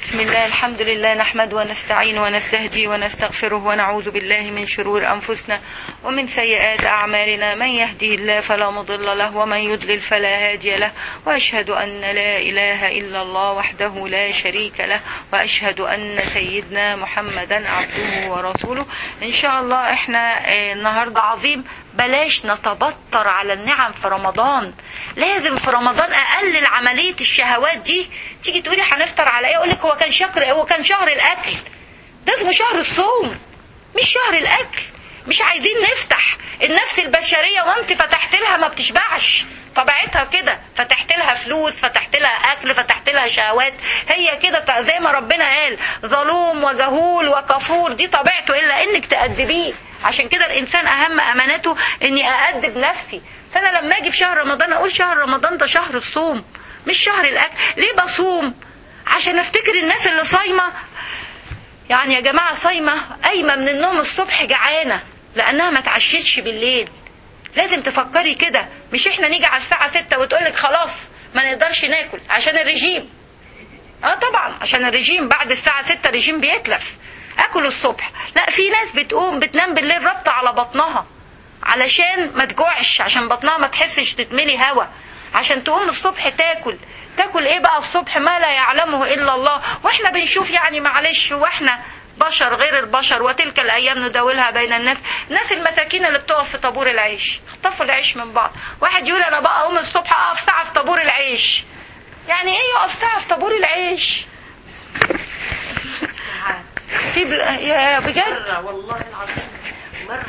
بسم الله الحمد لله نحمد ونستعين ونستهدي ونستغفره ونعوذ بالله من شرور أنفسنا ومن سيئات أعمالنا من يهدي الله فلا مضل له ومن يضلل فلا هادي له وأشهد أن لا إله إلا الله وحده لا شريك له وأشهد أن سيدنا محمدا عبده ورسوله إن شاء الله إحنا آه، النهاردة عظيم بلاش نتبطر على النعم في رمضان لازم في رمضان اقلل عمليه الشهوات دي تيجي تقولي هنفطر على ايه اقول لك هو كان شهر هو كان شهر الاكل ده اسمه شهر الصوم مش شهر الاكل مش عايزين نفتح النفس البشريه وانت فتحت لها ما بتشبعش طبيعتها كده فتحت لها فلوس فتحت لها اكل فتحت لها شهوات هي كده زي ما ربنا قال ظلوم وجهول وكفور دي طبيعته الا انك تأدبيه عشان كده الانسان اهم امانته اني اادب نفسي فانا لما اجي في شهر رمضان اقول شهر رمضان ده شهر الصوم مش شهر الاكل ليه بصوم عشان افتكر الناس اللي صايمه يعني يا جماعه صايمه قايمه من النوم الصبح جعانه لانها ما اتعشتش بالليل لازم تفكري كده مش احنا نيجي على الساعه 6 وتقولك خلاص ما نقدرش ناكل عشان الرجيم اه طبعا عشان الرجيم بعد الساعه 6 الرجيم بيتلف اكل الصبح لا في ناس بتقوم بتنام بالليل رابطه على بطنها علشان ما تجوعش عشان بطنها ما تحسش تتملي هوا عشان تقوم الصبح تاكل تاكل ايه بقى الصبح ما لا يعلمه الا الله واحنا بنشوف يعني معلش واحنا بشر غير البشر وتلك الايام نداولها بين الناس الناس المساكين اللي بتقف في طابور العيش اخطفوا العيش من بعض واحد يقول انا بقى اقوم الصبح اقف ساعه في طابور العيش يعني ايه يقف ساعه في طابور العيش في بل... يا بجد مرة والله العظيم مرة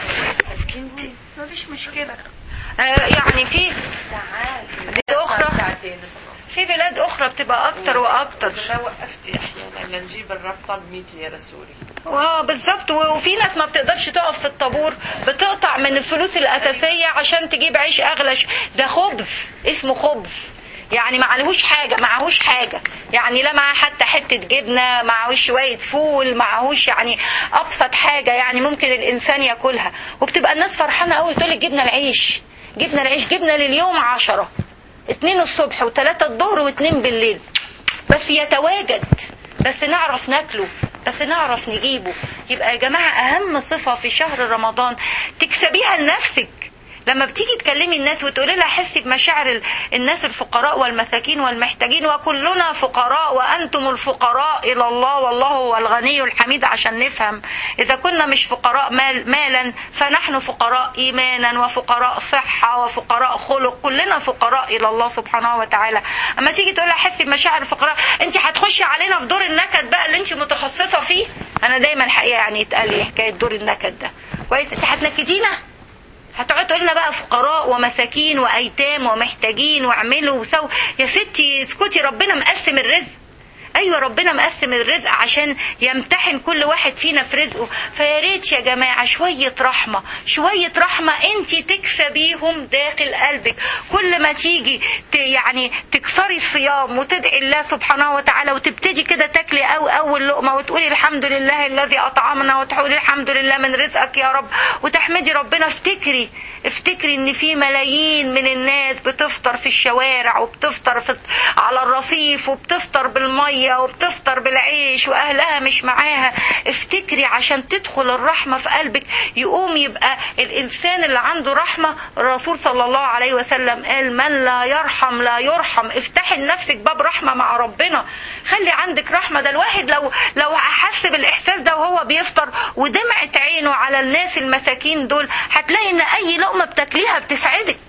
انت مفيش مشكله آه يعني في ساعات بلاد اخرى ساعتين ونص في بلاد اخرى بتبقى اكتر واكتر ما وقفتي احيانا بدنا نجيب الربطة ب 100 ليرة سوري اه بالظبط وفي ناس ما بتقدرش تقف في الطابور بتقطع من الفلوس الاساسيه عشان تجيب عيش اغلى ش- ده خبز اسمه خبز يعني معلهوش حاجه معهوش حاجه يعني لا معاه حتى حته جبنه معهوش شويه فول معهوش يعني ابسط حاجه يعني ممكن الانسان ياكلها وبتبقى الناس فرحانه قوي تقول لك جبنا العيش جبنا العيش جبنا لليوم عشرة اتنين الصبح وتلاتة الظهر واتنين بالليل بس يتواجد بس نعرف ناكله بس نعرف نجيبه يبقى يا جماعة أهم صفة في شهر رمضان تكسبيها لنفسك لما بتيجي تكلمي الناس وتقولي لها حسي بمشاعر ال- الناس الفقراء والمساكين والمحتاجين وكلنا فقراء وانتم الفقراء الى الله والله هو الغني الحميد عشان نفهم اذا كنا مش فقراء مال مالا فنحن فقراء ايمانا وفقراء صحه وفقراء خلق كلنا فقراء الى الله سبحانه وتعالى اما تيجي تقول لها حسي بمشاعر الفقراء انت هتخشي علينا في دور النكد بقى اللي انت متخصصه فيه انا دايما الحقيقه يعني يتقال لي حكايه دور النكد ده كويس انت هتنكدينا هتقعد تقول لنا بقى فقراء ومساكين وايتام ومحتاجين واعملوا وسووا يا ستي اسكتي ربنا مقسم الرزق ايوه ربنا مقسم الرزق عشان يمتحن كل واحد فينا في رزقه فيا ريت يا جماعه شويه رحمه شويه رحمه انت تكسبيهم داخل قلبك كل ما تيجي ت- يعني تكسري الصيام وتدعي الله سبحانه وتعالى وتبتدي كده تاكلي أو اول لقمه وتقولي الحمد لله الذي اطعمنا وتقولي الحمد لله من رزقك يا رب وتحمدي ربنا افتكري افتكري ان في ملايين من الناس بتفطر في الشوارع وبتفطر في على الرصيف وبتفطر بالميه وبتفطر بالعيش واهلها مش معاها افتكري عشان تدخل الرحمه في قلبك يقوم يبقى الانسان اللي عنده رحمه الرسول صلى الله عليه وسلم قال من لا يرحم لا يرحم افتحي لنفسك باب رحمه مع ربنا خلي عندك رحمه ده الواحد لو لو احس بالاحساس ده وهو بيفطر ودمعت عينه على الناس المساكين دول هتلاقي ان اي لقمه بتاكليها بتسعدك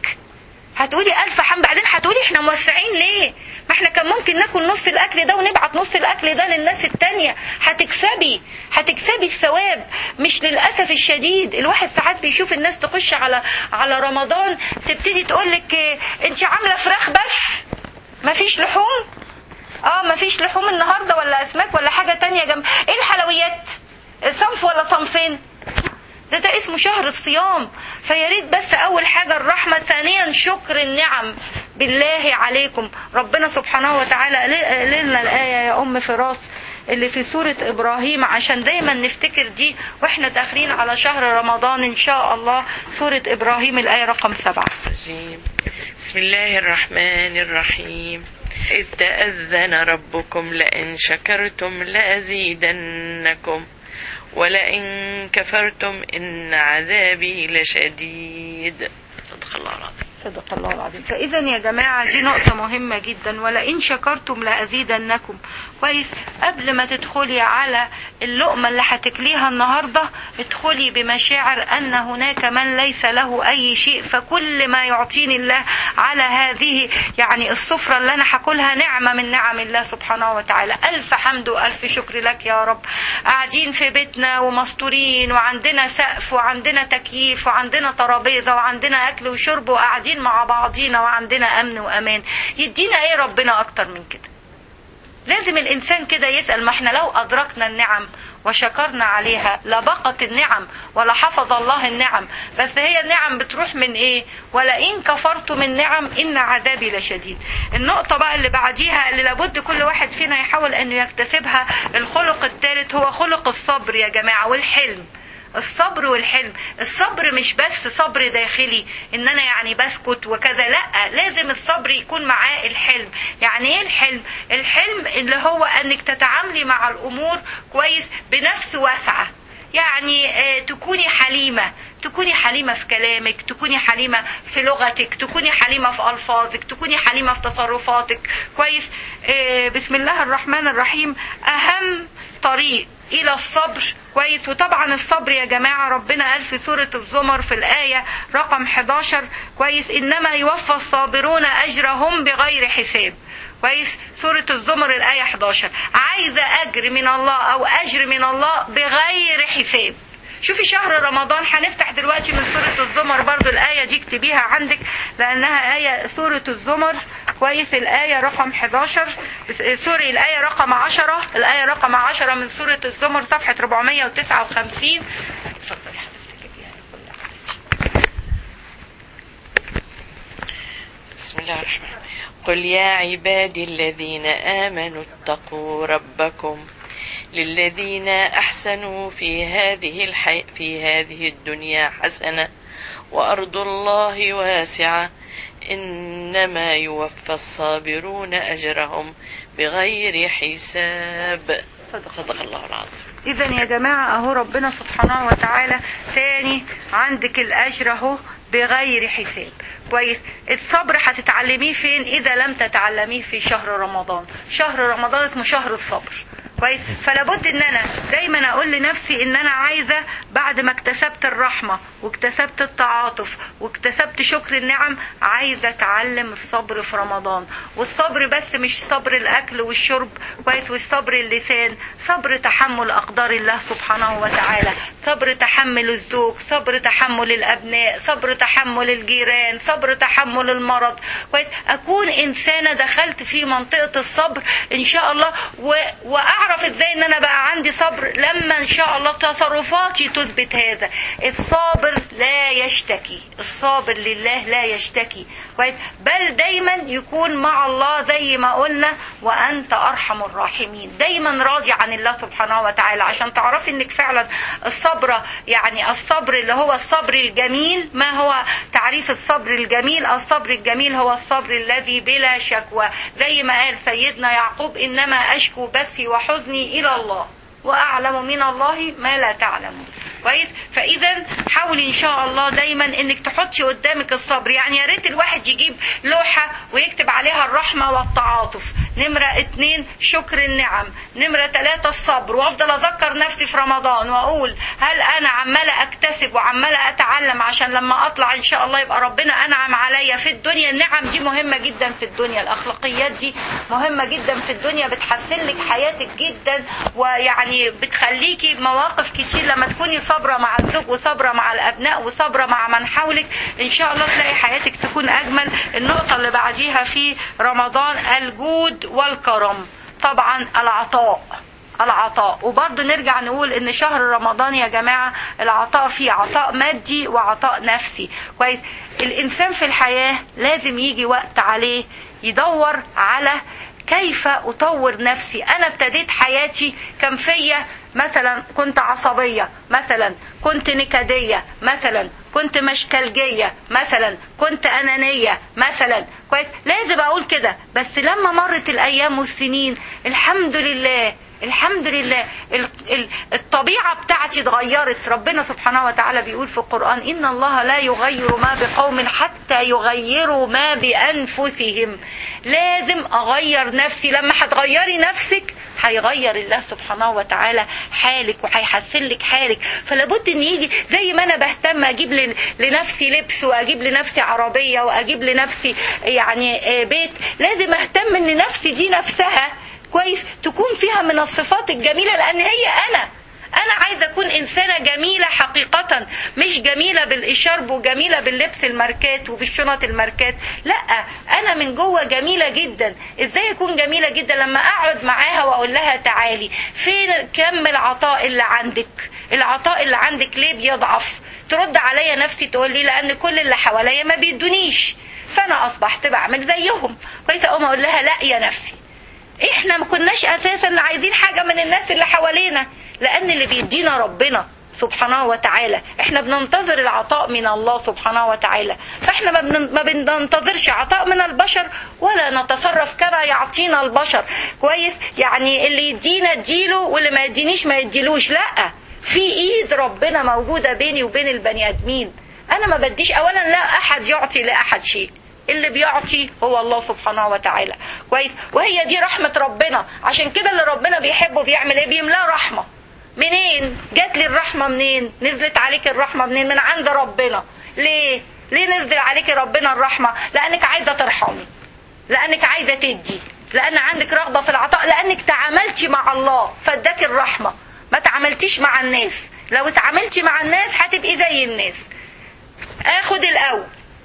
هتقولي الف حمد بعدين هتقولي احنا موسعين ليه ما احنا كان ممكن ناكل نص الاكل ده ونبعت نص الاكل ده للناس التانية هتكسبي هتكسبي الثواب مش للاسف الشديد الواحد ساعات بيشوف الناس تخش على على رمضان تبتدي تقول لك انت عامله فراخ بس مفيش لحوم اه مفيش لحوم النهارده ولا اسماك ولا حاجه تانية جنب ايه الحلويات صنف ولا صنفين ده ده اسمه شهر الصيام فيا ريت بس اول حاجه الرحمه ثانيا شكر النعم بالله عليكم ربنا سبحانه وتعالى قال لنا الايه يا ام فراس اللي في سورة إبراهيم عشان دايما نفتكر دي وإحنا داخلين على شهر رمضان إن شاء الله سورة إبراهيم الآية رقم سبعة الرجيم بسم الله الرحمن الرحيم إذ تأذن ربكم لئن شكرتم لأزيدنكم ولئن كفرتم إن عذابي لشديد صدق الله العظيم صدق الله العظيم فاذا يا جماعه دي نقطه مهمه جدا ولئن شكرتم لازيدنكم كويس قبل ما تدخلي على اللقمه اللي هتاكليها النهارده ادخلي بمشاعر ان هناك من ليس له اي شيء فكل ما يعطيني الله على هذه يعني السفره اللي انا هاكلها نعمه من نعم الله سبحانه وتعالى الف حمد والف شكر لك يا رب قاعدين في بيتنا ومستورين وعندنا سقف وعندنا تكييف وعندنا ترابيزه وعندنا اكل وشرب وقاعدين مع بعضينا وعندنا امن وامان يدينا ايه ربنا اكتر من كده لازم الانسان كده يسال ما احنا لو ادركنا النعم وشكرنا عليها لبقت النعم ولا حفظ الله النعم بس هي النعم بتروح من ايه ولئن كفرت من نعم ان عذابي لشديد النقطه بقى اللي بعديها اللي لابد كل واحد فينا يحاول انه يكتسبها الخلق الثالث هو خلق الصبر يا جماعه والحلم الصبر والحلم الصبر مش بس صبر داخلي ان انا يعني بسكت وكذا لا لازم الصبر يكون معاه الحلم يعني ايه الحلم الحلم اللي هو انك تتعاملي مع الامور كويس بنفس واسعه يعني آه، تكوني حليمة تكوني حليمة في كلامك تكوني حليمة في لغتك تكوني حليمة في ألفاظك تكوني حليمة في تصرفاتك كويس آه، بسم الله الرحمن الرحيم أهم طريق الى الصبر كويس وطبعا الصبر يا جماعه ربنا قال في سوره الزمر في الايه رقم 11 كويس انما يوفى الصابرون اجرهم بغير حساب كويس سورة الزمر الآية 11 عايزة أجر من الله أو أجر من الله بغير حساب شوفي شهر رمضان هنفتح دلوقتي من سورة الزمر برضو الآية دي اكتبيها عندك لأنها آية سورة الزمر كويس الآية رقم 11 سوري الآية رقم 10 الآية رقم 10 من سورة الزمر صفحة 459 اتفضلي حضرتك يعني كل بسم الله الرحمن الرحيم قل يا عبادي الذين آمنوا اتقوا ربكم للذين أحسنوا في هذه الحي... في هذه الدنيا حسنة وأرض الله واسعة إنما يوفى الصابرون أجرهم بغير حساب صدق صدق الله العظيم اذا يا جماعه اهو ربنا سبحانه وتعالى تاني عندك الاجر اهو بغير حساب كويس الصبر هتتعلميه فين اذا لم تتعلميه في شهر رمضان شهر رمضان اسمه شهر الصبر كويس فلا بد ان انا دايما اقول لنفسي ان انا عايزه بعد ما اكتسبت الرحمه واكتسبت التعاطف واكتسبت شكر النعم عايزه اتعلم الصبر في رمضان والصبر بس مش صبر الاكل والشرب كويس والصبر اللسان صبر تحمل اقدار الله سبحانه وتعالى صبر تحمل الزوج صبر تحمل الابناء صبر تحمل الجيران صبر تحمل المرض كويس اكون انسانه دخلت في منطقه الصبر ان شاء الله و... واعرف ازاي ان انا بقى عندي صبر لما ان شاء الله تصرفاتي تثبت هذا الصابر لا يشتكي الصابر لله لا يشتكي كويس بل دايما يكون مع الله زي ما قلنا وانت ارحم الراحمين دايما راضي عن الله سبحانه وتعالى عشان تعرفي انك فعلا الصبر يعني الصبر اللي هو الصبر الجميل ما هو تعريف الصبر الجميل الصبر الجميل هو الصبر الذي بلا شكوى زي ما قال سيدنا يعقوب انما اشكو بثي وحزني الى الله واعلم من الله ما لا تعلمون كويس فاذا حاولي ان شاء الله دايما انك تحطي قدامك الصبر يعني يا ريت الواحد يجيب لوحه ويكتب عليها الرحمه والتعاطف نمره اتنين شكر النعم نمره ثلاثة الصبر وافضل اذكر نفسي في رمضان واقول هل انا عماله اكتسب وعماله اتعلم عشان لما اطلع ان شاء الله يبقى ربنا انعم عليا في الدنيا النعم دي مهمه جدا في الدنيا الاخلاقيات دي مهمه جدا في الدنيا بتحسن لك حياتك جدا ويعني بتخليكي مواقف كتير لما تكوني صابره مع الزوج وصابره مع الابناء وصابره مع من حولك ان شاء الله تلاقي حياتك تكون اجمل النقطه اللي بعديها في رمضان الجود والكرم طبعا العطاء العطاء وبرضه نرجع نقول ان شهر رمضان يا جماعه العطاء فيه عطاء مادي وعطاء نفسي كويس الانسان في الحياه لازم يجي وقت عليه يدور على كيف اطور نفسي انا ابتديت حياتي كان فيا مثلا كنت عصبيه مثلا كنت نكديه مثلا كنت مشكلجيه مثلا كنت انانيه مثلا كويس لازم اقول كده بس لما مرت الايام والسنين الحمد لله الحمد لله ال- ال- الطبيعة بتاعتي اتغيرت ربنا سبحانه وتعالى بيقول في القرآن إن الله لا يغير ما بقوم حتى يغيروا ما بأنفسهم لازم أغير نفسي لما هتغيري نفسك هيغير الله سبحانه وتعالى حالك وهيحسن لك حالك فلابد ان يجي زي ما انا بهتم اجيب ل- لنفسي لبس واجيب لنفسي عربيه واجيب لنفسي يعني آه، بيت لازم اهتم ان نفسي دي نفسها كويس تكون فيها من الصفات الجميلة لأن هي أنا أنا عايزة أكون إنسانة جميلة حقيقة مش جميلة بالإشارب وجميلة باللبس الماركات وبالشنط الماركات لا أنا من جوه جميلة جدا إزاي أكون جميلة جدا لما أقعد معاها وأقول لها تعالي فين كم العطاء اللي عندك العطاء اللي عندك ليه بيضعف ترد عليا نفسي تقول لي لأن كل اللي حواليا ما بيدونيش فأنا أصبحت بعمل زيهم كويس أقوم أقول لها لا يا نفسي احنا ما كناش اساسا عايزين حاجه من الناس اللي حوالينا لان اللي بيدينا ربنا سبحانه وتعالى احنا بننتظر العطاء من الله سبحانه وتعالى فاحنا ما بن- ما بننتظرش عطاء من البشر ولا نتصرف كما يعطينا البشر كويس يعني اللي يدينا اديله واللي ما يدينيش ما يديلوش لا في ايد ربنا موجوده بيني وبين البني ادمين انا ما بديش اولا لا احد يعطي لاحد شيء اللي بيعطي هو الله سبحانه وتعالى كويس وهي دي رحمة ربنا عشان كده اللي ربنا بيحبه بيعمل ايه بيملاه رحمة منين جات لي الرحمة منين نزلت عليك الرحمة منين من عند ربنا ليه ليه نزل عليك ربنا الرحمة لانك عايزة ترحمي لانك عايزة تدي لان عندك رغبة في العطاء لانك تعاملتي مع الله فاداك الرحمة ما تعاملتيش مع الناس لو اتعاملتي مع الناس هتبقي زي الناس اخد الاول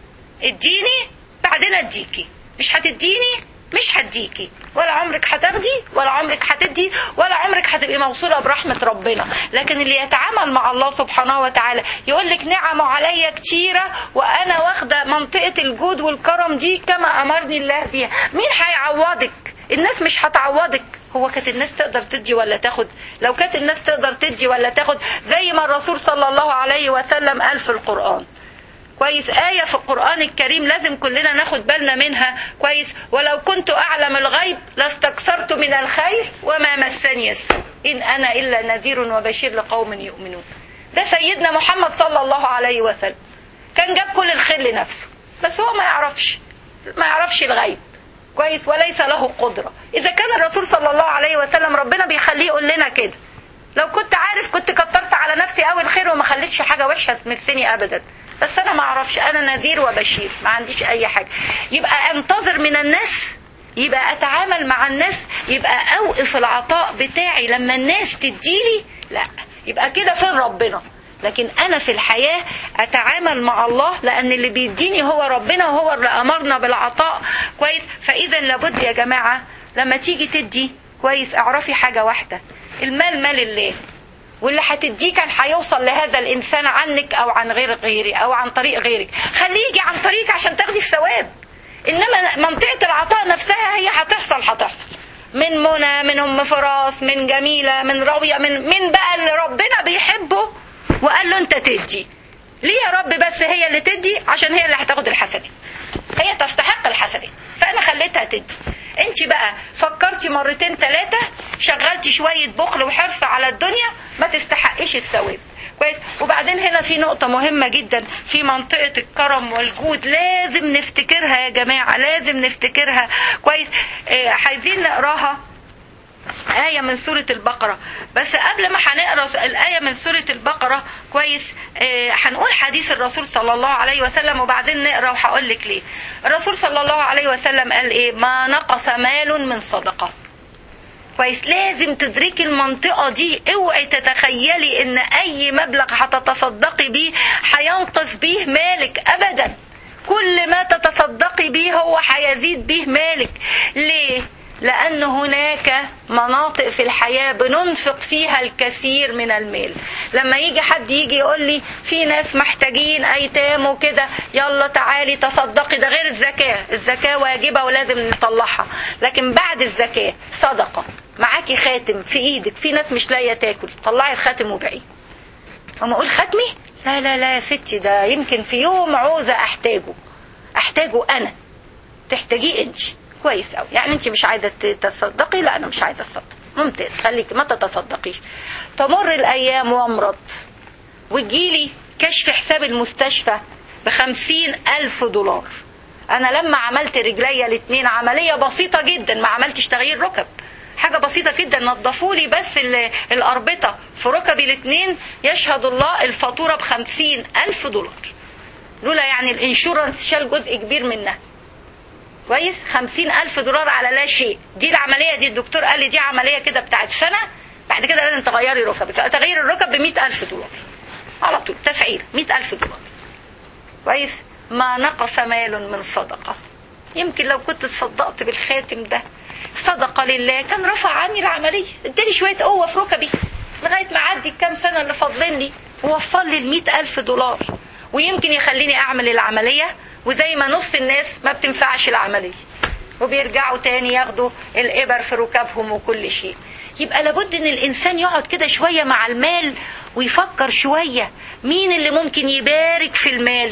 اديني بعدين اديكي مش هتديني مش هديكي ولا عمرك هتاخدي ولا عمرك هتدي ولا عمرك هتبقي موصولة برحمة ربنا لكن اللي يتعامل مع الله سبحانه وتعالى يقول لك نعمه عليا كتيرة وانا واخدة منطقة الجود والكرم دي كما امرني الله بيها مين هيعوضك الناس مش هتعوضك هو كانت الناس تقدر تدي ولا تاخد لو كانت الناس تقدر تدي ولا تاخد زي ما الرسول صلى الله عليه وسلم قال في القرآن كويس آية في القرآن الكريم لازم كلنا ناخد بالنا منها كويس ولو كنت أعلم الغيب لاستكثرت من الخير وما مسني السوء إن أنا إلا نذير وبشير لقوم يؤمنون ده سيدنا محمد صلى الله عليه وسلم كان جاب كل الخير لنفسه بس هو ما يعرفش ما يعرفش الغيب كويس وليس له قدرة إذا كان الرسول صلى الله عليه وسلم ربنا بيخليه يقول لنا كده لو كنت عارف كنت كترت على نفسي قوي الخير وما خليتش حاجة وحشة تمسني أبدا بس أنا ما أعرفش أنا نذير وبشير ما عنديش أي حاجة يبقى أنتظر من الناس يبقى أتعامل مع الناس يبقى أوقف العطاء بتاعي لما الناس تديلي لا يبقى كده فين ربنا لكن أنا في الحياة أتعامل مع الله لأن اللي بيديني هو ربنا وهو اللي أمرنا بالعطاء كويس فإذا لابد يا جماعة لما تيجي تدي كويس اعرفي حاجة واحدة المال مال الله واللي هتديه كان هيوصل لهذا الانسان عنك او عن غير غيري او عن طريق غيرك خليه يجي عن طريقك عشان تاخدي الثواب انما منطقه العطاء نفسها هي هتحصل هتحصل من منى من ام فراس من جميله من راويه من من بقى اللي ربنا بيحبه وقال له انت تدي ليه يا رب بس هي اللي تدي عشان هي اللي هتاخد الحسنات هي تستحق الحسنات فانا خليتها تدي انت بقى فكرتي مرتين ثلاثة شغلتي شوية بخل وحرص على الدنيا ما تستحقيش الثواب كويس وبعدين هنا في نقطة مهمة جدا في منطقة الكرم والجود لازم نفتكرها يا جماعة لازم نفتكرها كويس آه عايزين نقراها آية من سورة البقرة بس قبل ما هنقرا الآية من سورة البقرة كويس آه هنقول حديث الرسول صلى الله عليه وسلم وبعدين نقرا وهقول لك ليه الرسول صلى الله عليه وسلم قال ايه ما نقص مال من صدقة كويس لازم تدركي المنطقة دي اوعي تتخيلي ان اي مبلغ هتتصدقي بيه هينقص بيه مالك ابدا كل ما تتصدقي بيه هو هيزيد بيه مالك ليه لأن هناك مناطق في الحياة بننفق فيها الكثير من المال لما يجي حد يجي يقول لي في ناس محتاجين أيتام وكده يلا تعالي تصدقي ده غير الزكاة الزكاة واجبة ولازم نطلعها لكن بعد الزكاة صدقة معاكي خاتم في ايدك في ناس مش لاقيه تاكل طلعي الخاتم وبيعيه اما اقول ختمي لا لا لا يا ستي ده يمكن في يوم عوزه احتاجه احتاجه انا تحتاجيه انت كويس قوي يعني انت مش عايزه تتصدقي لا انا مش عايزه اتصدق ممتاز خليكي ما تتصدقيش تمر الايام وامرض وتجيلي كشف حساب المستشفى بخمسين الف دولار انا لما عملت رجليا الاتنين عمليه بسيطه جدا ما عملتش تغيير ركب حاجة بسيطة جدا نظفوا لي بس الأربطة في ركبي الاثنين يشهد الله الفاتورة بخمسين ألف دولار لولا يعني الانشورنس شال جزء كبير منها كويس خمسين ألف دولار على لا شيء دي العملية دي الدكتور قال لي دي عملية كده بتاعت سنة بعد كده لازم تغيري ركبك تغيير الركب بمئة ألف دولار على طول تفعيل مئة ألف دولار كويس ما نقص مال من صدقة يمكن لو كنت تصدقت بالخاتم ده صدقه لله كان رفع عني العمليه اداني شويه قوه في ركبي لغايه ما اعدي الكام سنه اللي فاضلين لي ووفر لي ال ألف دولار ويمكن يخليني اعمل العمليه وزي ما نص الناس ما بتنفعش العمليه وبيرجعوا تاني ياخدوا الابر في ركابهم وكل شيء يبقى لابد ان الانسان يقعد كده شويه مع المال ويفكر شويه مين اللي ممكن يبارك في المال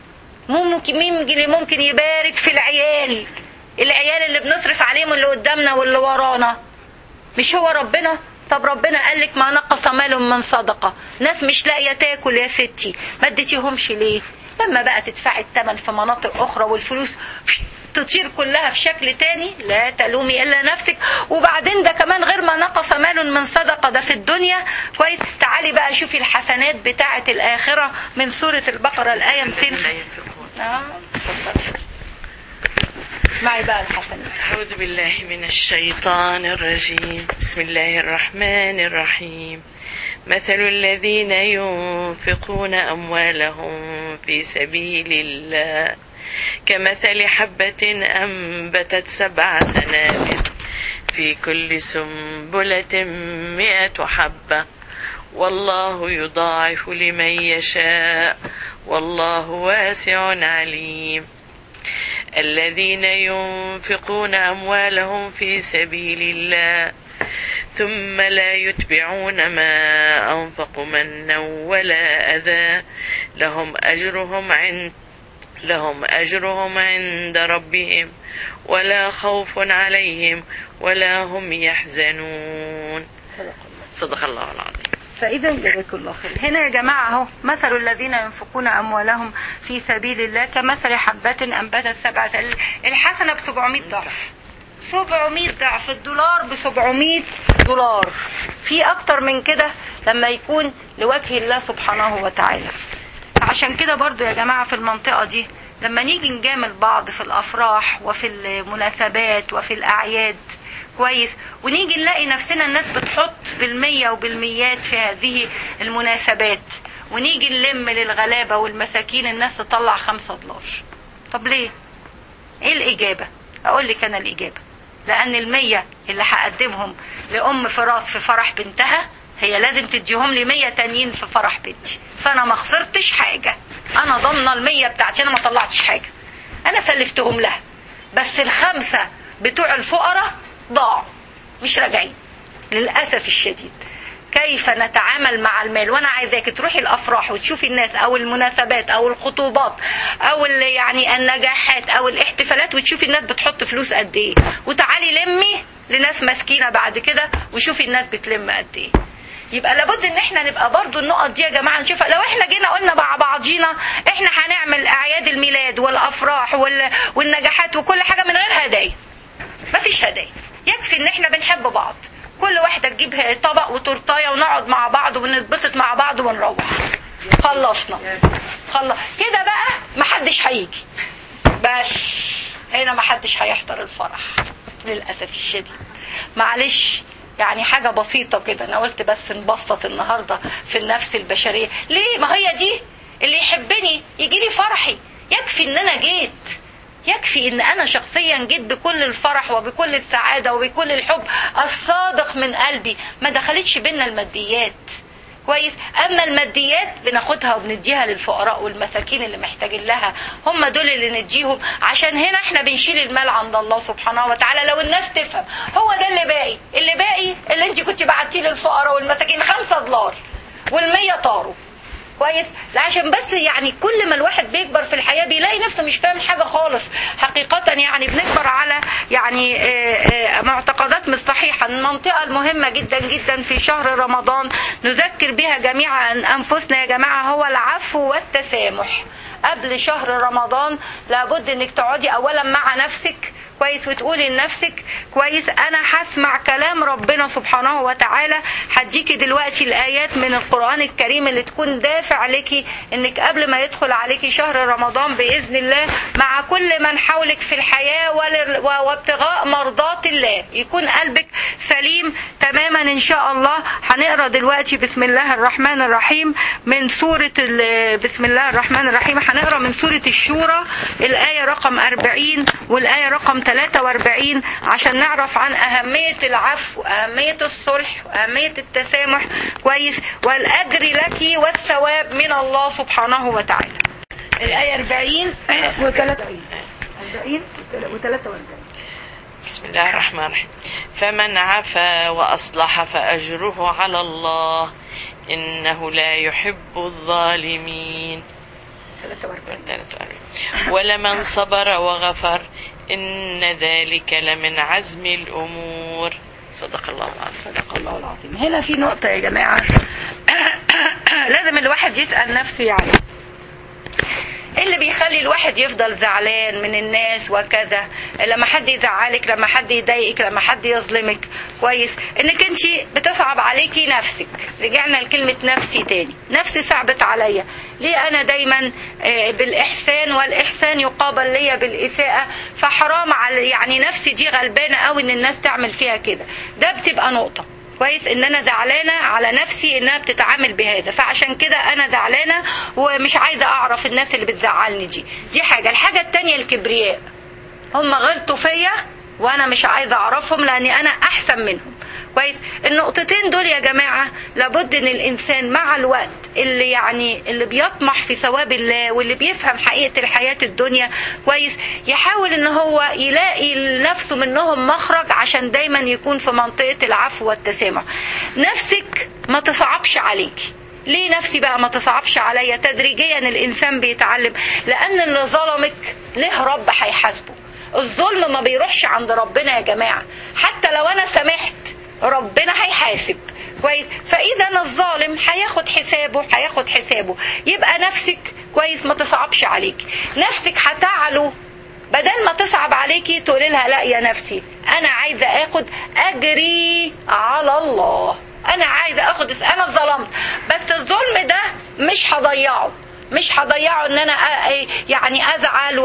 ممكن مين اللي ممكن يبارك في العيال العيال اللي بنصرف عليهم اللي قدامنا واللي ورانا مش هو ربنا طب ربنا قال لك ما نقص مال من صدقة ناس مش لاقية تاكل يا ستي ما اديتيهمش ليه لما بقى تدفعي الثمن في مناطق أخرى والفلوس تطير كلها في شكل تاني لا تلومي إلا نفسك وبعدين ده كمان غير ما نقص مال من صدقة ده في الدنيا كويس تعالي بقى شوفي الحسنات بتاعة الآخرة من سورة البقرة الآية 200 لا ينفقون آه اتفضلي. معي بقى الحسنات أعوذ بالله من الشيطان الرجيم بسم الله الرحمن الرحيم مثل الذين ينفقون أموالهم في سبيل الله كمثل حبة أنبتت سبع سنابل في كل سنبلة مئة حبة والله يضاعف لمن يشاء والله واسع عليم الذين ينفقون أموالهم في سبيل الله ثم لا يتبعون ما أنفقوا منا ولا أذى لهم أجرهم عند لهم أجرهم عند ربهم ولا خوف عليهم ولا هم يحزنون صدق الله العظيم فإذا جزاك الله خير هنا يا جماعة اهو مثل الذين ينفقون أموالهم في سبيل الله كمثل حبة أنبتت سبعة الحسنة ب 700 ضعف 700 ضعف الدولار ب 700 دولار في أكتر من كده لما يكون لوجه الله سبحانه وتعالى عشان كده برضو يا جماعة في المنطقة دي لما نيجي نجامل بعض في الأفراح وفي المناسبات وفي الأعياد كويس ونيجي نلاقي نفسنا الناس بتحط بالمية وبالميات في هذه المناسبات ونيجي نلم للغلابة والمساكين الناس تطلع خمسة دولار طب ليه ايه الإجابة أقول لك أنا الإجابة لأن المية اللي هقدمهم لأم فراس في فرح بنتها هي لازم تديهم لي مية تانيين في فرح بنتي فأنا ما خسرتش حاجة أنا ضامنة المية بتاعتي أنا ما طلعتش حاجة أنا سلفتهم لها بس الخمسة بتوع الفقراء ضاعوا مش راجعين للأسف الشديد كيف نتعامل مع المال وانا عايزاك تروحي الافراح وتشوفي الناس او المناسبات او الخطوبات او يعني النجاحات او الاحتفالات وتشوفي الناس بتحط فلوس قد ايه وتعالي لمي لناس مسكينه بعد كده وشوفي الناس بتلم قد ايه يبقى لابد ان احنا نبقى برضو النقط دي يا جماعه نشوفها لو احنا جينا قلنا مع بعضينا احنا هنعمل اعياد الميلاد والافراح وال... والنجاحات وكل حاجه من غير هدايا مفيش هدايا يكفي ان احنا بنحب بعض كل واحده تجيب طبق وتورتايه ونقعد مع بعض ونتبسط مع بعض ونروح خلصنا خلص كده بقى محدش هيجي بس هنا محدش هيحضر الفرح للاسف الشديد معلش يعني حاجة بسيطة كده أنا قلت بس نبسط النهاردة في النفس البشرية ليه ما هي دي اللي يحبني يجي لي فرحي يكفي إن أنا جيت يكفي ان انا شخصيا جيت بكل الفرح وبكل السعاده وبكل الحب الصادق من قلبي ما دخلتش بينا الماديات كويس اما الماديات بناخدها وبنديها للفقراء والمساكين اللي محتاجين لها هم دول اللي نديهم عشان هنا احنا بنشيل المال عند الله سبحانه وتعالى لو الناس تفهم هو ده اللي باقي اللي باقي اللي انت كنت بعتيه للفقراء والمساكين خمسة دولار والمية طاروا كويس لا عشان بس يعني كل ما الواحد بيكبر في الحياه بيلاقي نفسه مش فاهم حاجه خالص حقيقه يعني بنكبر على يعني آه، آه، معتقدات مش صحيحه المنطقه المهمه جدا جدا في شهر رمضان نذكر بها جميعا انفسنا يا جماعه هو العفو والتسامح قبل شهر رمضان لابد انك تقعدي اولا مع نفسك كويس وتقولي لنفسك كويس انا هسمع كلام ربنا سبحانه وتعالى هديكي دلوقتي الايات من القران الكريم اللي تكون دافع لك انك قبل ما يدخل عليكي شهر رمضان باذن الله مع كل من حولك في الحياه ول- و- وابتغاء مرضات الله يكون قلبك سليم تماما ان شاء الله هنقرا دلوقتي بسم الله الرحمن الرحيم من سوره ال- بسم الله الرحمن الرحيم هنقرا من سوره الشورى الايه رقم 40 والايه رقم 43 عشان نعرف عن أهمية العفو أهمية الصلح وأهمية التسامح كويس والأجر لك والثواب من الله سبحانه وتعالى الآية 40 و 43 40 و 43 بسم الله الرحمن الرحيم فمن عفا وأصلح فأجره على الله إنه لا يحب الظالمين 43 ولمن صبر وغفر إن ذلك لمن عزم الأمور صدق الله العظيم صدق الله العظيم هنا في نقطة يا جماعة لازم الواحد يسأل نفسه يعني إيه اللي بيخلي الواحد يفضل زعلان من الناس وكذا لما حد يزعلك لما حد يضايقك لما حد يظلمك كويس انك انت بتصعب عليكي نفسك رجعنا لكلمة نفسي تاني نفسي صعبت عليا ليه انا دايما آه، بالاحسان والاحسان يقابل ليا بالاساءة فحرام على يعني نفسي دي غلبانة قوي ان الناس تعمل فيها كده ده بتبقى نقطة كويس ان انا زعلانه على نفسي انها بتتعامل بهذا فعشان كده انا زعلانه ومش عايزه اعرف الناس اللي بتزعلني دي دي حاجه الحاجه التانية الكبرياء هم غلطوا فيا وانا مش عايزه اعرفهم لاني انا احسن منهم كويس النقطتين دول يا جماعه لابد ان الانسان مع الوقت اللي يعني اللي بيطمح في ثواب الله واللي بيفهم حقيقه الحياه الدنيا كويس يحاول ان هو يلاقي لنفسه منهم مخرج عشان دايما يكون في منطقه العفو والتسامح نفسك ما تصعبش عليكي ليه نفسي بقى ما تصعبش عليا تدريجيا الانسان بيتعلم لان اللي ظلمك له رب هيحاسبه الظلم ما بيروحش عند ربنا يا جماعه حتى لو انا سامحت ربنا هيحاسب كويس فاذا الظالم هياخد حسابه هياخد حسابه يبقى نفسك كويس ما تصعبش عليك نفسك هتعلو بدل ما تصعب عليكي تقولي لها لا يا نفسي انا عايزه اخد اجري على الله انا عايزه اخد انا ظلمت بس الظلم ده مش هضيعه مش هضيعه ان انا أ- يعني ازعل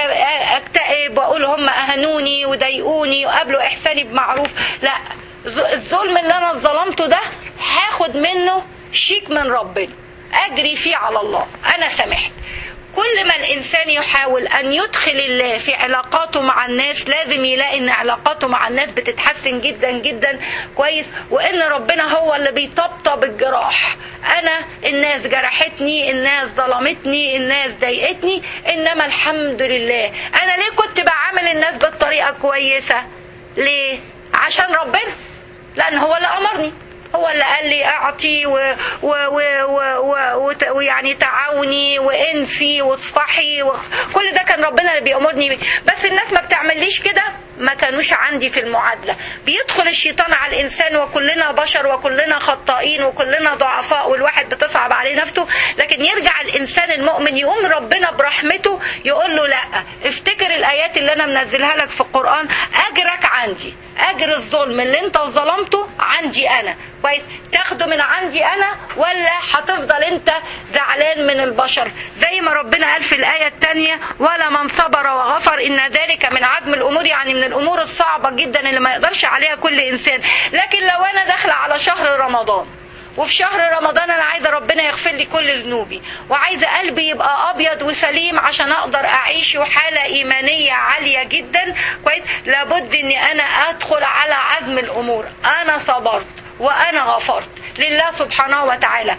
واكتئب واقول هم اهانوني وضايقوني وقابلوا احساني بمعروف لا ظ- الظلم اللي انا ظلمته ده هاخد منه شيك من ربنا اجري فيه على الله انا سامحت كل ما الانسان يحاول ان يدخل الله في علاقاته مع الناس لازم يلاقي ان علاقاته مع الناس بتتحسن جدا جدا كويس وان ربنا هو اللي بيطبطب الجراح انا الناس جرحتني الناس ظلمتني الناس ضايقتني انما الحمد لله انا ليه كنت بعامل الناس بالطريقه كويسه ليه عشان ربنا لان هو اللي امرني هو اللي قال لي اعطي و... و... و... و... و... وت- ويعني تعاوني وانسي واصفحي و... كل ده كان ربنا اللي بيأمرني بيه بس الناس ما بتعمليش كده ما كانوش عندي في المعادلة بيدخل الشيطان على الإنسان وكلنا بشر وكلنا خطائين وكلنا ضعفاء والواحد بتصعب عليه نفسه لكن يرجع الإنسان المؤمن يقوم ربنا برحمته يقول له لا افتكر الآيات اللي أنا منزلها لك في القرآن أجرك عندي أجر الظلم اللي أنت ظلمته عندي أنا كويس تاخده من عندي أنا ولا هتفضل أنت زعلان من البشر زي ما ربنا قال في الآية الثانية ولا من صبر وغفر إن ذلك من عزم الأمور يعني من الأمور الصعبة جدا اللي ما يقدرش عليها كل إنسان لكن لو أنا داخلة على شهر رمضان وفي شهر رمضان انا عايزه ربنا يغفر لي كل ذنوبي وعايزه قلبي يبقى ابيض وسليم عشان اقدر اعيش حاله ايمانيه عاليه جدا كويس لابد اني انا ادخل على عزم الامور انا صبرت وانا غفرت لله سبحانه وتعالى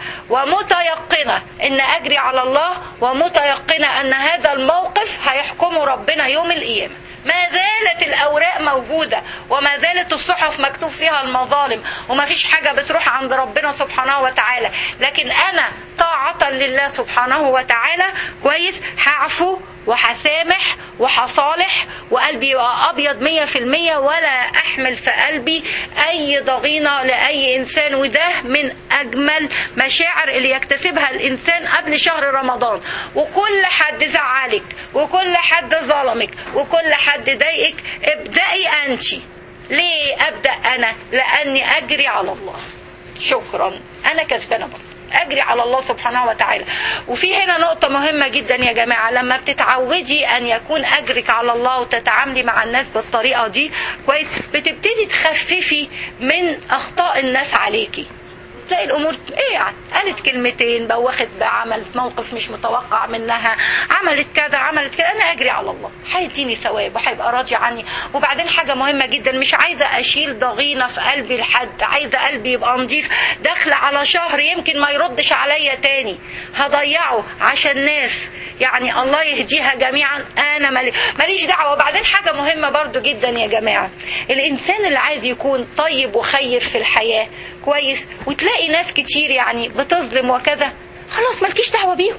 ومتيقنه ان اجري على الله ومتيقنه ان هذا الموقف هيحكمه ربنا يوم القيامه ما زالت الاوراق موجوده وما زالت الصحف مكتوب فيها المظالم وما فيش حاجه بتروح عند ربنا سبحانه وتعالى لكن انا طاعه لله سبحانه وتعالى كويس هعفو وهسامح وهصالح وقلبي يبقى ابيض مية في المية ولا احمل في قلبي اي ضغينة لاي انسان وده من اجمل مشاعر اللي يكتسبها الانسان قبل شهر رمضان وكل حد زعلك وكل حد ظلمك وكل حد ضايقك ابدأي انت ليه ابدأ انا لاني اجري على الله شكرا انا كسبانه برضه اجري على الله سبحانه وتعالى وفي هنا نقطة مهمة جدا يا جماعة لما بتتعودي ان يكون اجرك على الله وتتعاملي مع الناس بالطريقة دي كويس بتبتدي تخففي من اخطاء الناس عليكي تلاقي الامور ايه يعني قالت كلمتين بوخت بعملت موقف مش متوقع منها عملت كذا عملت كذا انا اجري على الله هيديني ثواب وهيبقى راضي عني وبعدين حاجه مهمه جدا مش عايزه اشيل ضغينه في قلبي لحد عايزه قلبي يبقى نظيف داخله على شهر يمكن ما يردش عليا تاني هضيعه عشان ناس يعني الله يهديها جميعا انا مالي ماليش دعوه وبعدين حاجه مهمه برضو جدا يا جماعه الانسان اللي عايز يكون طيب وخير في الحياه كويس وتلاقي ناس كتير يعني بتظلم وكذا خلاص مالكيش دعوه بيهم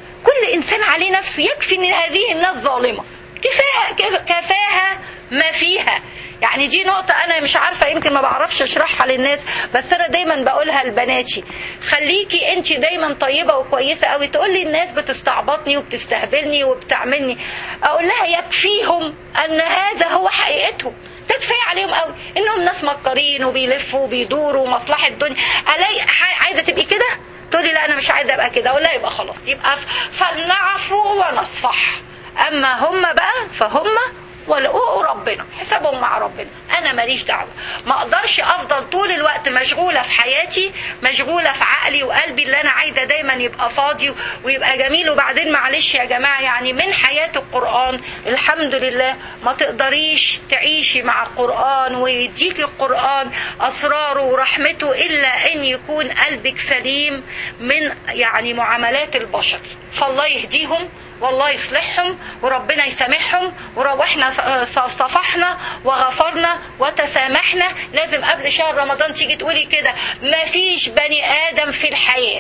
كل انسان عليه نفسه يكفي ان هذه الناس ظالمه كفاها كفاها ما فيها يعني دي نقطة أنا مش عارفة يمكن ما بعرفش أشرحها للناس بس أنا دايما بقولها لبناتي خليكي أنت دايما طيبة وكويسة قوي تقول لي الناس بتستعبطني وبتستهبلني وبتعملني أقول لها يكفيهم أن هذا هو حقيقتهم ده كفايه عليهم قوي انهم ناس مكرين وبيلفوا وبيدوروا مصلحه الدنيا الاقي عايزه تبقي كده تقولي لا انا مش عايزه ابقى كده اقول لها يبقى خلاص يبقى فلنعفو ونصفح اما هم بقى فهم ولقوا ربنا حسابهم مع ربنا انا ماليش دعوه ما اقدرش افضل طول الوقت مشغوله في حياتي مشغوله في عقلي وقلبي اللي انا عايزه دايما يبقى فاضي ويبقى جميل وبعدين معلش يا جماعه يعني من حياه القران الحمد لله ما تقدريش تعيشي مع القران ويديكي القران اسراره ورحمته الا ان يكون قلبك سليم من يعني معاملات البشر فالله يهديهم والله يصلحهم وربنا يسامحهم واحنا صفحنا وغفرنا وتسامحنا لازم قبل شهر رمضان تيجي تقولي كده ما فيش بني ادم في الحياه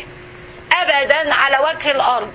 ابدا على وجه الارض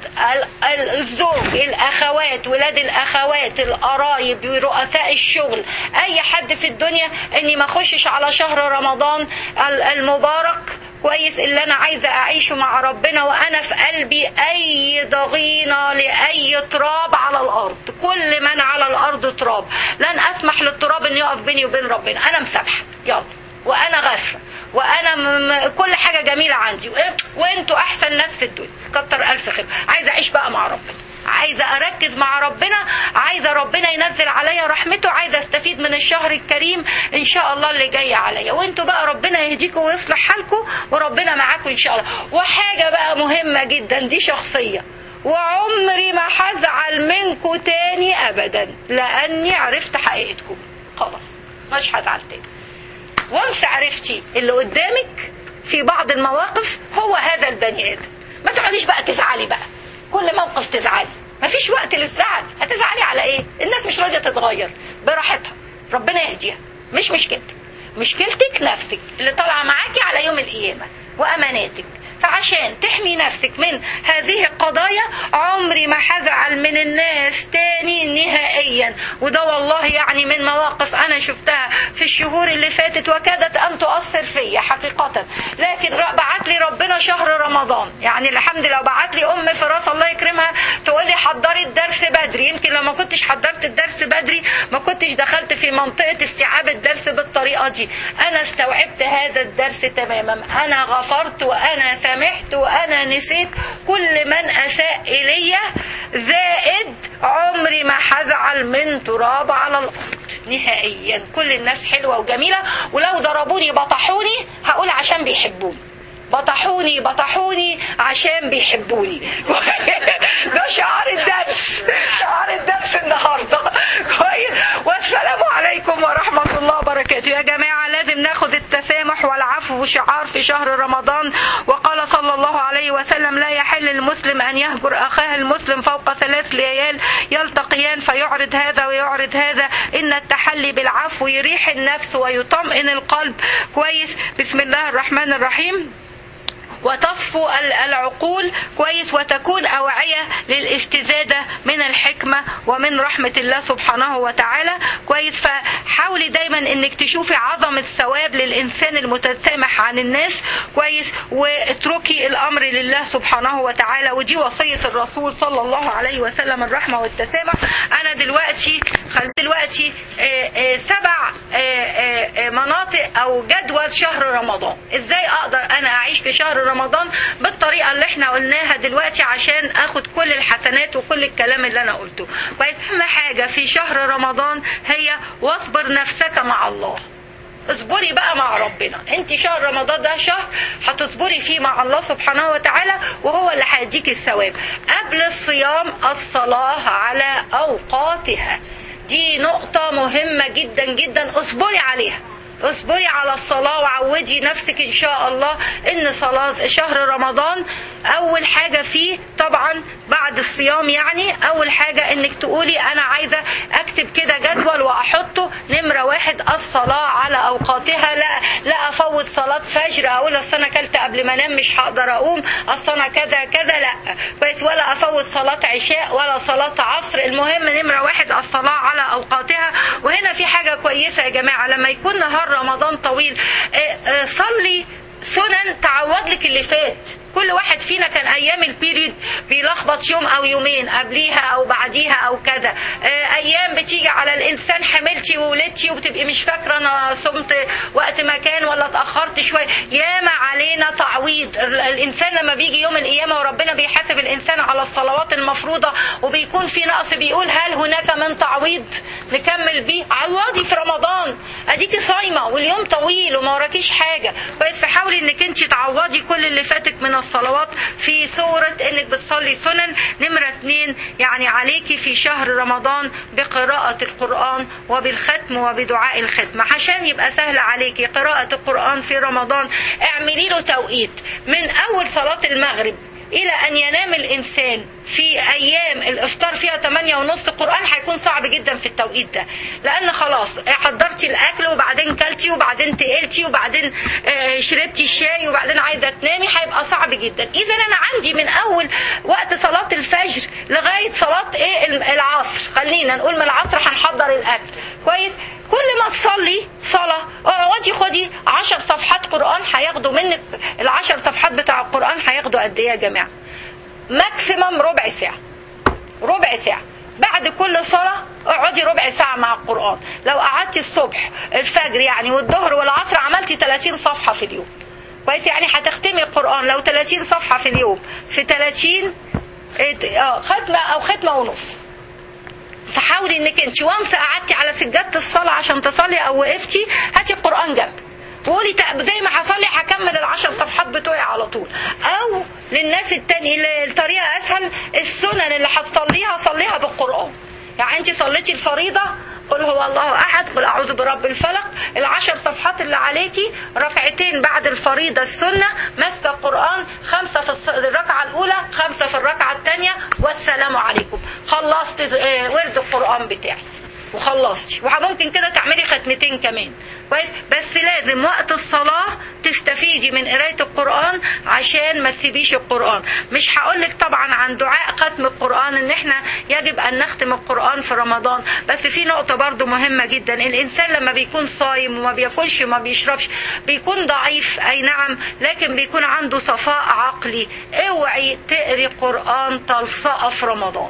الزوج الاخوات ولاد الاخوات القرايب ورؤساء الشغل اي حد في الدنيا اني ما اخشش على شهر رمضان المبارك كويس اللي انا عايزه اعيشه مع ربنا وانا في قلبي اي ضغينه لاي تراب على الارض كل من على الارض تراب لن اسمح للتراب ان يقف بيني وبين ربنا انا مسامحه يلا وانا غافره وانا م... كل حاجه جميله عندي وانتوا احسن ناس في الدنيا كتر الف خير عايزه اعيش بقى مع ربنا عايزه اركز مع ربنا عايزه ربنا ينزل عليا رحمته عايزه استفيد من الشهر الكريم ان شاء الله اللي جاي عليا وانتوا بقى ربنا يهديكم ويصلح حالكم وربنا معاكم ان شاء الله وحاجه بقى مهمه جدا دي شخصيه وعمري ما هزعل منكم تاني ابدا لاني عرفت حقيقتكم خلاص مش هزعل تاني وانس عرفتي اللي قدامك في بعض المواقف هو هذا البني ادم ما تقعديش بقى تزعلي بقى كل موقف تزعلي مفيش وقت للزعل هتزعلي على ايه الناس مش راضيه تتغير براحتها ربنا يهديها مش مشكلتك مشكلتك نفسك اللي طالعه معاكي على يوم القيامه واماناتك فعشان تحمي نفسك من هذه القضايا عمري ما هزعل من الناس تاني نهائيا وده والله يعني من مواقف انا شفتها في الشهور اللي فاتت وكادت ان تؤثر فيا حقيقة لكن بعت لي ربنا شهر رمضان يعني الحمد لله بعت لي ام فراس الله يكرمها تقول لي حضري الدرس بدري يمكن لو ما كنتش حضرت الدرس بدري ما كنتش دخلت في منطقة استيعاب الدرس بالطريقة دي انا استوعبت هذا الدرس تماما انا غفرت وانا سامحت وانا نسيت كل من اساء الي زائد عمري ما هزعل من تراب على الارض نهائيا كل الناس حلوه وجميله ولو ضربوني بطحوني هقول عشان بيحبوني بطحوني بطحوني عشان بيحبوني ده شعار الدرس شعار الدرس النهارده كويس والسلام عليكم ورحمه الله وبركاته يا جماعه لازم ناخد التسامح والعفو شعار في شهر رمضان وقال صلى الله عليه وسلم لا يحل للمسلم ان يهجر اخاه المسلم فوق ثلاث ليال يلتقيان فيعرض هذا ويعرض هذا ان التحلي بالعفو يريح النفس ويطمئن القلب كويس بسم الله الرحمن الرحيم وتصفو العقول كويس وتكون أوعية للاستزادة من الحكمة ومن رحمة الله سبحانه وتعالى كويس فحاولي دايما انك تشوفي عظم الثواب للإنسان المتسامح عن الناس كويس واتركي الأمر لله سبحانه وتعالى ودي وصية الرسول صلى الله عليه وسلم الرحمة والتسامح أنا دلوقتي خل دلوقتي آآ آآ سبع آآ مناطق أو جدول شهر رمضان ازاي أقدر أنا أعيش في شهر رمضان بالطريقه اللي احنا قلناها دلوقتي عشان اخد كل الحسنات وكل الكلام اللي انا قلته كويس اهم حاجه في شهر رمضان هي واصبر نفسك مع الله اصبري بقى مع ربنا انت شهر رمضان ده شهر هتصبري فيه مع الله سبحانه وتعالى وهو اللي هيديك الثواب قبل الصيام الصلاه على اوقاتها دي نقطه مهمه جدا جدا اصبري عليها اصبري على الصلاة وعودي نفسك ان شاء الله ان صلاة شهر رمضان اول حاجة فيه طبعا بعد الصيام يعني اول حاجة انك تقولي انا عايزة اكتب كده جدول واحطه نمرة واحد الصلاة على اوقاتها لا لا افوت صلاة فجر اقول اصل انا اكلت قبل ما انام مش هقدر اقوم اصل انا كذا كذا لا كويس ولا افوت صلاة عشاء ولا صلاة عصر المهم نمرة واحد الصلاة على اوقاتها وهنا في حاجة كويسة يا جماعة لما يكون نهار رمضان طويل صلي سنن تعوض لك اللي فات كل واحد فينا كان ايام البيريد بيلخبط يوم او يومين قبليها او بعديها او كذا ايام بتيجي على الانسان حملتي وولدتي وبتبقي مش فاكره انا صمت وقت ما كان ولا اتاخرت شويه ياما علينا تعويض الانسان لما بيجي يوم القيامه وربنا بيحاسب الانسان على الصلوات المفروضه وبيكون في نقص بيقول هل هناك من تعويض نكمل بيه عوضي في رمضان اديكي صايمه واليوم طويل وما وراكيش حاجه كويس فحاولي انك انت تعوضي كل اللي فاتك من الصلوات في صورة انك بتصلي سنن نمرة اتنين يعني عليكي في شهر رمضان بقراءة القرآن وبالختم وبدعاء الختم عشان يبقى سهل عليكي قراءة القرآن في رمضان اعملي له توقيت من اول صلاة المغرب الى ان ينام الانسان في ايام الافطار فيها 8 ونص قران هيكون صعب جدا في التوقيت ده لان خلاص حضرتي الاكل وبعدين كلتي وبعدين تقلتي وبعدين شربتي الشاي وبعدين عايزه تنامي هيبقى صعب جدا اذا انا عندي من اول وقت صلاه الفجر لغايه صلاه ايه العصر خلينا نقول من العصر هنحضر الاكل كويس كل ما تصلي صلاة اقعدي خدي عشر صفحات قرآن هياخدوا منك العشر صفحات بتاع القرآن هياخدوا قد ايه يا جماعة ماكسيمم ربع ساعة ربع ساعة بعد كل صلاة اقعدي ربع ساعة مع القرآن لو قعدتي الصبح الفجر يعني والظهر والعصر عملتي 30 صفحة في اليوم كويس يعني هتختمي القرآن لو 30 صفحة في اليوم في 30 اه ختمة او ختمة ونص فحاولي انك انت وانس قعدتي على سجاده الصلاه عشان تصلي او وقفتي هاتي القران جنبك وقولي زي ما هصلي هكمل العشر صفحات بتوعي على طول او للناس التاني الطريقه اسهل السنن اللي هتصليها صليها بالقران يعني انت صليتي الفريضه قل هو الله احد قل اعوذ برب الفلق العشر صفحات اللي عليكي ركعتين بعد الفريضه السنه ماسكه القران خمسه في الركعه الاولى خمسه في الركعه الثانيه والسلام عليكم خلصت ورد القران بتاعي وخلصتي وممكن كده تعملي ختمتين كمان كويس بس لازم وقت الصلاة تستفيدي من قراية القرآن عشان ما تسيبيش القرآن مش هقولك طبعا عن دعاء ختم القرآن ان احنا يجب ان نختم القرآن في رمضان بس في نقطة برضو مهمة جدا الانسان لما بيكون صايم وما بياكلش وما بيشربش بيكون ضعيف اي نعم لكن بيكون عنده صفاء عقلي اوعي تقري قرآن تلصقة في رمضان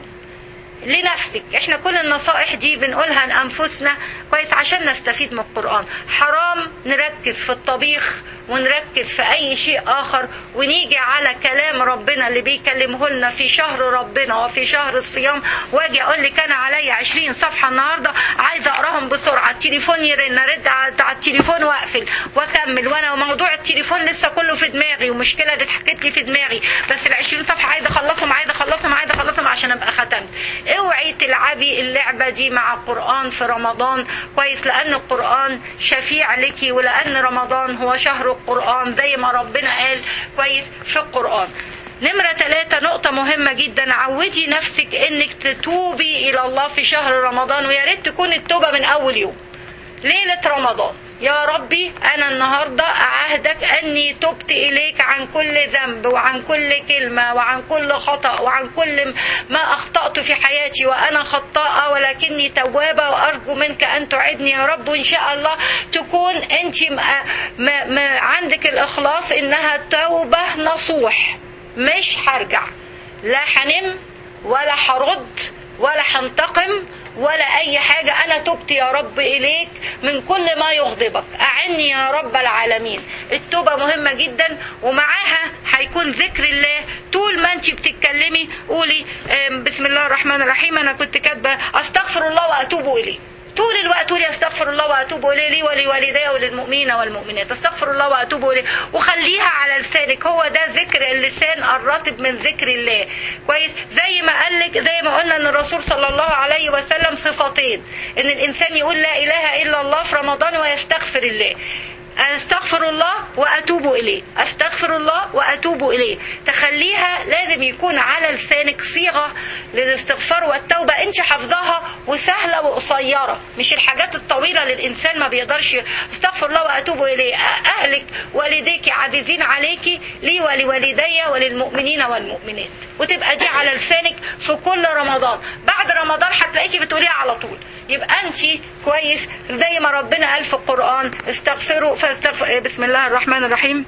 لنفسك احنا كل النصائح دي بنقولها لانفسنا كويس عشان نستفيد من القران حرام نركز في الطبيخ ونركز في اي شيء اخر ونيجي على كلام ربنا اللي بيكلمه لنا في شهر ربنا وفي شهر الصيام واجي اقول لك انا عليا 20 صفحه النهارده عايزه اقراهم بسرعه التليفون يرن ارد على التليفون واقفل واكمل وانا موضوع التليفون لسه كله في دماغي ومشكله اللي اتحكت لي في دماغي بس ال 20 صفحه عايزه اخلصهم عايزه اخلصهم عايزه اخلصهم عشان ابقى ختمت اوعي تلعبي اللعبه دي مع القران في رمضان كويس لان القران شفيع لك ولان رمضان هو شهر القران زي ما ربنا قال كويس في القران نمرة ثلاثة نقطة مهمة جدا عودي نفسك انك تتوبي الى الله في شهر رمضان ويا ريت تكون التوبة من اول يوم ليلة رمضان يا ربي أنا النهاردة أعهدك أني تبت إليك عن كل ذنب وعن كل كلمة وعن كل خطأ وعن كل ما أخطأت في حياتي وأنا خطاءة ولكني توابة وأرجو منك أن تعدني يا رب وإن شاء الله تكون أنت ما ما ما عندك الإخلاص إنها توبة نصوح مش هرجع لا هنم ولا هرد ولا هنتقم ولا اي حاجة انا تبت يا رب اليك من كل ما يغضبك اعني يا رب العالمين التوبة مهمة جدا ومعاها هيكون ذكر الله طول ما انت بتتكلمي قولي بسم الله الرحمن الرحيم انا كنت كاتبة استغفر الله واتوب اليه طول الوقت قولي استغفر الله واتوب اليه لي ولوالدي وللمؤمنين والمؤمنات استغفر الله واتوب اليه وخليها على لسانك هو ده ذكر اللسان الراتب من ذكر الله كويس زي ما قال لك زي ما قلنا ان الرسول صلى الله عليه وسلم صفتين ان الانسان يقول لا اله الا الله في رمضان ويستغفر الله استغفر الله واتوب اليه استغفر الله واتوب اليه تخليها لازم يكون على لسانك صيغه للاستغفار والتوبه انت حافظاها وسهله وقصيره مش الحاجات الطويله اللي الانسان ما بيقدرش استغفر الله واتوب اليه اهلك والديك عزيزين عليكي لي ولوالدي وللمؤمنين والمؤمنات وتبقى دي على لسانك في كل رمضان بعد رمضان هتلاقيكي بتقوليها على طول يبقى انت كويس زي ما ربنا قال في القرآن استغفروا فاستغفر بسم الله الرحمن الرحيم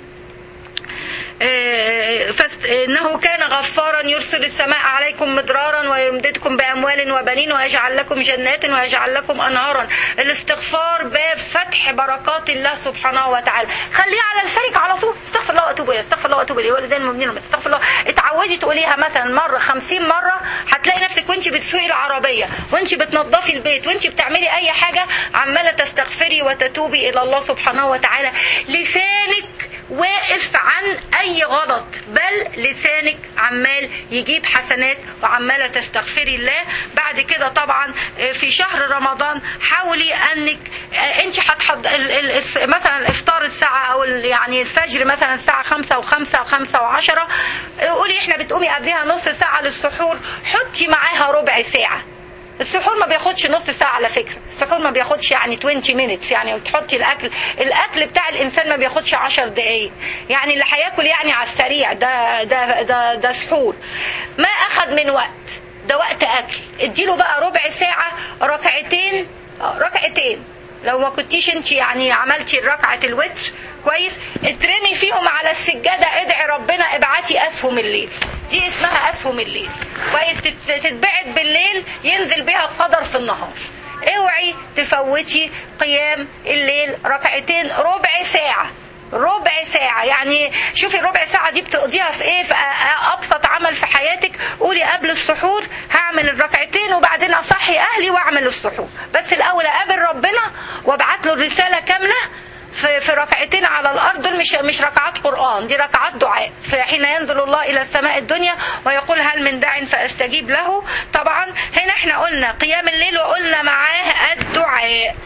إنه كان غفارا يرسل السماء عليكم مدرارا ويمددكم بأموال وبنين ويجعل لكم جنات ويجعل لكم أنهارا الاستغفار باب فتح بركات الله سبحانه وتعالى خليه على لسانك على طول استغفر الله واتوب اليه استغفر الله واتوب اليه والدين المؤمنين استغفر الله اتعودي تقوليها مثلا مرة خمسين مرة هتلاقي نفسك وانت بتسوقي العربية وانت بتنظفي البيت وانت بتعملي اي حاجة عمالة تستغفري وتتوبي الى الله سبحانه وتعالى لسانك واقف عن اي غلط بل لسانك عمال يجيب حسنات وعمالة تستغفري الله بعد كده طبعا في شهر رمضان حاولي انك انت هتحض مثلا الافطار الساعة او يعني الفجر مثلا الساعة خمسة وخمسة وخمسة وعشرة قولي احنا بتقومي قبلها نص ساعة للسحور حطي معاها ربع ساعة السحور ما بياخدش نص ساعة على فكرة السحور ما بياخدش يعني 20 minutes يعني تحطي الأكل الأكل بتاع الإنسان ما بياخدش 10 دقايق يعني اللي هياكل يعني على السريع ده ده ده, ده سحور ما أخد من وقت ده وقت أكل اديله بقى ربع ساعة ركعتين ركعتين لو ما كنتيش انت يعني عملتي ركعة الوتر كويس اترمي فيهم على السجادة ادعي ربنا ابعتي اسهم الليل دي اسمها اسهم الليل كويس تتبعت بالليل ينزل بها القدر في النهار اوعي تفوتي قيام الليل ركعتين ربع ساعة ربع ساعة يعني شوفي ربع ساعة دي بتقضيها في ايه في ابسط عمل في حياتك قولي قبل السحور هعمل الركعتين وبعدين اصحي اهلي واعمل السحور بس الاول اقابل ربنا وابعت له الرسالة كاملة في, في ركعتين على الارض دول مش مش ركعات قران دي ركعات دعاء فحين ينزل الله الى السماء الدنيا ويقول هل من داع فاستجيب له طبعا هنا احنا قلنا قيام الليل وقلنا معاه الدعاء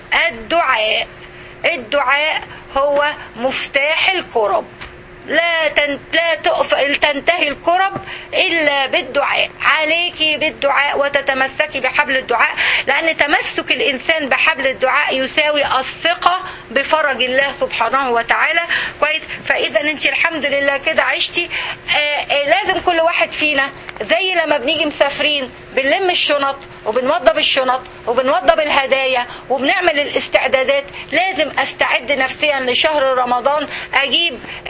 الدعاء الدعاء هو مفتاح الكرب لا تن... لا تقف... تنتهي الكرب الا بالدعاء عليكي بالدعاء وتتمسكي بحبل الدعاء لان تمسك الانسان بحبل الدعاء يساوي الثقه بفرج الله سبحانه وتعالى كويس فاذا انت الحمد لله كده عشتي آآ آآ لازم كل واحد فينا زي لما بنيجي مسافرين بنلم الشنط وبنوضب الشنط وبنوضب الهدايا وبنعمل الاستعدادات لازم استعد نفسيا لشهر رمضان اجيب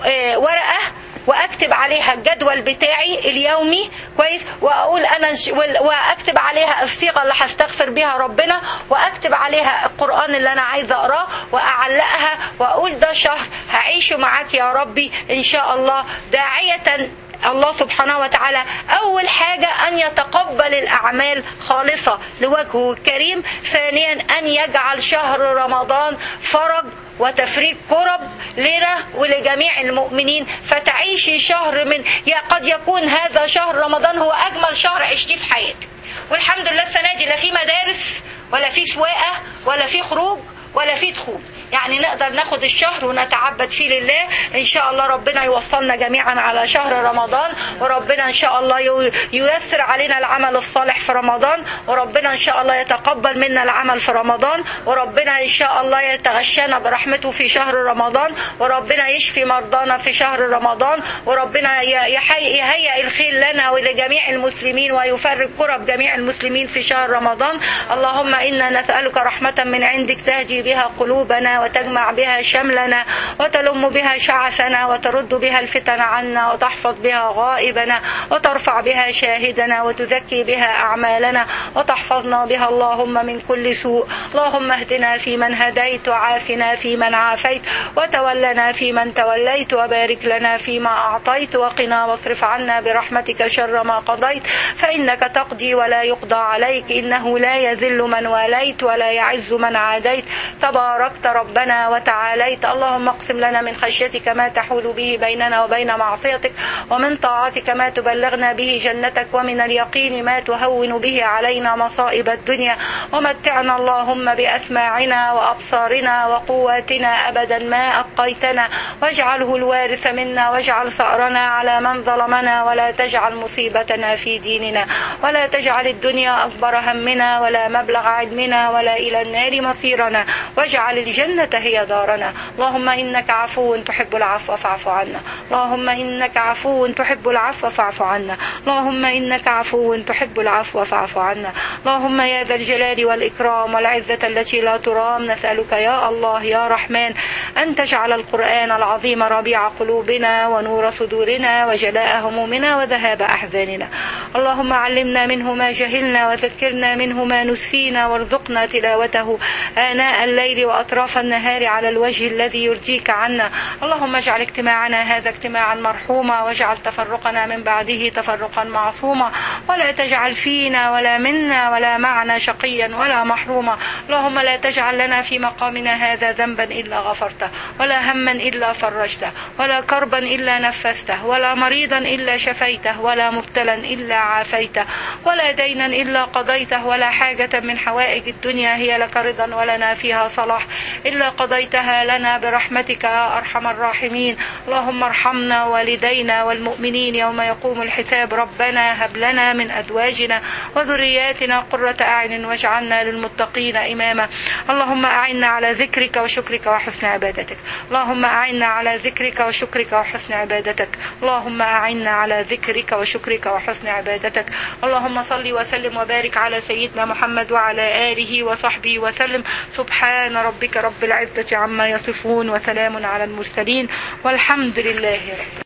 آه، ورقه واكتب عليها الجدول بتاعي اليومي كويس واقول انا ش- وال- واكتب عليها الصيغه اللي هستغفر بيها ربنا واكتب عليها القران اللي انا عايزه اقراه واعلقها واقول ده شهر هعيشه معاك يا ربي ان شاء الله داعيه الله سبحانه وتعالى أول حاجة أن يتقبل الأعمال خالصة لوجهه الكريم ثانيا أن يجعل شهر رمضان فرج وتفريج كرب لنا ولجميع المؤمنين فتعيشي شهر من يا قد يكون هذا شهر رمضان هو أجمل شهر عشتيه في حياتك والحمد لله السنة دي لا في مدارس ولا في سواقة ولا في خروج ولا في دخول يعني نقدر ناخد الشهر ونتعبد فيه لله ان شاء الله ربنا يوصلنا جميعا على شهر رمضان وربنا ان شاء الله يو- ييسر علينا العمل الصالح في رمضان وربنا ان شاء الله يتقبل منا العمل في رمضان وربنا ان شاء الله يتغشانا برحمته في شهر رمضان وربنا يشفي مرضانا في شهر رمضان وربنا ي- يحي- يهيئ الخير لنا ولجميع المسلمين ويفرج كرب جميع المسلمين في شهر رمضان اللهم انا نسالك رحمه من عندك تهدي بها قلوبنا وتجمع بها شملنا وتلم بها شعثنا وترد بها الفتن عنا وتحفظ بها غائبنا وترفع بها شاهدنا وتزكي بها أعمالنا وتحفظنا بها اللهم من كل سوء اللهم اهدنا فيمن هديت وعافنا فيمن عافيت وتولنا فيمن توليت وبارك لنا فيما أعطيت وقنا واصرف عنا برحمتك شر ما قضيت فإنك تقضي ولا يقضى عليك إنه لا يذل من واليت ولا يعز من عاديت تباركت ربنا وتعاليت اللهم اقسم لنا من خشيتك ما تحول به بيننا وبين معصيتك ومن طاعتك ما تبلغنا به جنتك ومن اليقين ما تهون به علينا مصائب الدنيا ومتعنا اللهم بأسماعنا وأبصارنا وقواتنا أبدا ما أبقيتنا واجعله الوارث منا واجعل ثأرنا على من ظلمنا ولا تجعل مصيبتنا في ديننا ولا تجعل الدنيا أكبر همنا ولا مبلغ علمنا ولا إلى النار مصيرنا واجعل الجنة هي دارنا اللهم إنك عفو تحب العفو فاعف عنا اللهم إنك عفو تحب العفو فاعف عنا اللهم إنك عفو تحب العفو فاعف عنا اللهم يا ذا الجلال والإكرام والعزة التي لا ترام نسألك يا الله يا رحمن أن تجعل القرآن العظيم ربيع قلوبنا ونور صدورنا وجلاء همومنا وذهاب أحزاننا اللهم علمنا منه ما جهلنا وذكرنا منه ما نسينا وارزقنا تلاوته آناء الليل وأطراف النهار على الوجه الذي يرضيك عنا اللهم اجعل اجتماعنا هذا اجتماعا مرحوما واجعل تفرقنا من بعده تفرقا معصوما ولا تجعل فينا ولا منا ولا معنا شقيا ولا محروما اللهم لا تجعل لنا في مقامنا هذا ذنبا إلا غفرته ولا هما إلا فرجته ولا كربا إلا نفسته ولا مريضا إلا شفيته ولا مبتلا إلا عافيته ولا دينا إلا قضيته ولا حاجة من حوائج الدنيا هي لك رضا ولنا فيها صلاح إلا قضيتها لنا برحمتك يا أرحم الراحمين اللهم ارحمنا والدينا والمؤمنين يوم يقوم الحساب ربنا هب لنا من أزواجنا وذرياتنا قرة أعين واجعلنا للمتقين إماما اللهم أعنا على ذكرك وشكرك وحسن عبادتك اللهم أعنا على ذكرك وشكرك وحسن عبادتك اللهم أعنا على ذكرك وشكرك وحسن عبادتك اللهم صل وسلم وبارك على سيدنا محمد وعلى آله وصحبه وسلم سبحان ربك رب العزة عما يصفون وسلام على المرسلين والحمد لله رب